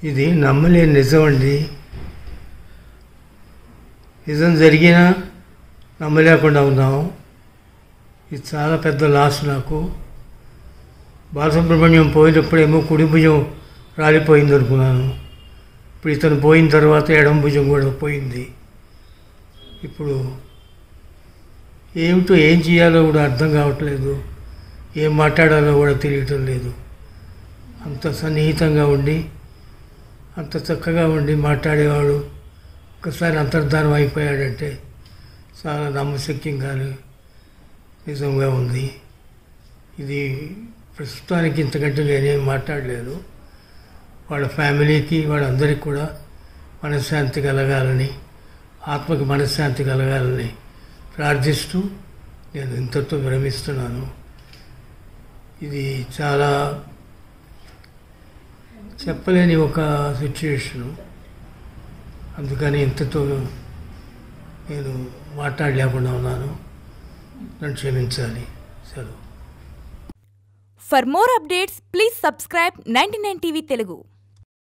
ఇది నమ్మలేని నిజం అండి నిజం జరిగినా నమ్మలేకుండా ఉన్నాం ఇది చాలా పెద్ద లాస్ నాకు బాలసుబ్రహ్మణ్యం పోయినప్పుడేమో కుడి భుజం రాలిపోయింది అనుకున్నాను ఇప్పుడు ఇతను పోయిన తర్వాత ఎడం భుజం కూడా పోయింది ఇప్పుడు ఏమిటో ఏం చేయాలో కూడా అర్థం కావట్లేదు ఏం మాట్లాడాలో కూడా తెలియటం లేదు అంత సన్నిహితంగా ఉండి అంత చక్కగా ఉండి మాట్లాడేవాడు ఒకసారి అంతర్ధానం అయిపోయాడంటే చాలా నమ్మశక్యంగానే నిజంగా ఉంది ఇది ప్రస్తుతానికి ఇంతకంటే నేనేం మాట్లాడలేదు వాళ్ళ ఫ్యామిలీకి వాళ్ళందరికీ కూడా మనశ్శాంతి కలగాలని ఆత్మకి మనశ్శాంతి కలగాలని ప్రార్థిస్తూ నేను ఇంతతో విరమిస్తున్నాను ఇది చాలా చెప్పలేని ఒక సిచ్యుయేషను అందుకని ఇంతతో నేను మాట్లాడలేకుండా ఉన్నాను నన్ను క్షమించాలి సెలవు For more updates, please subscribe 99 TV Telugu.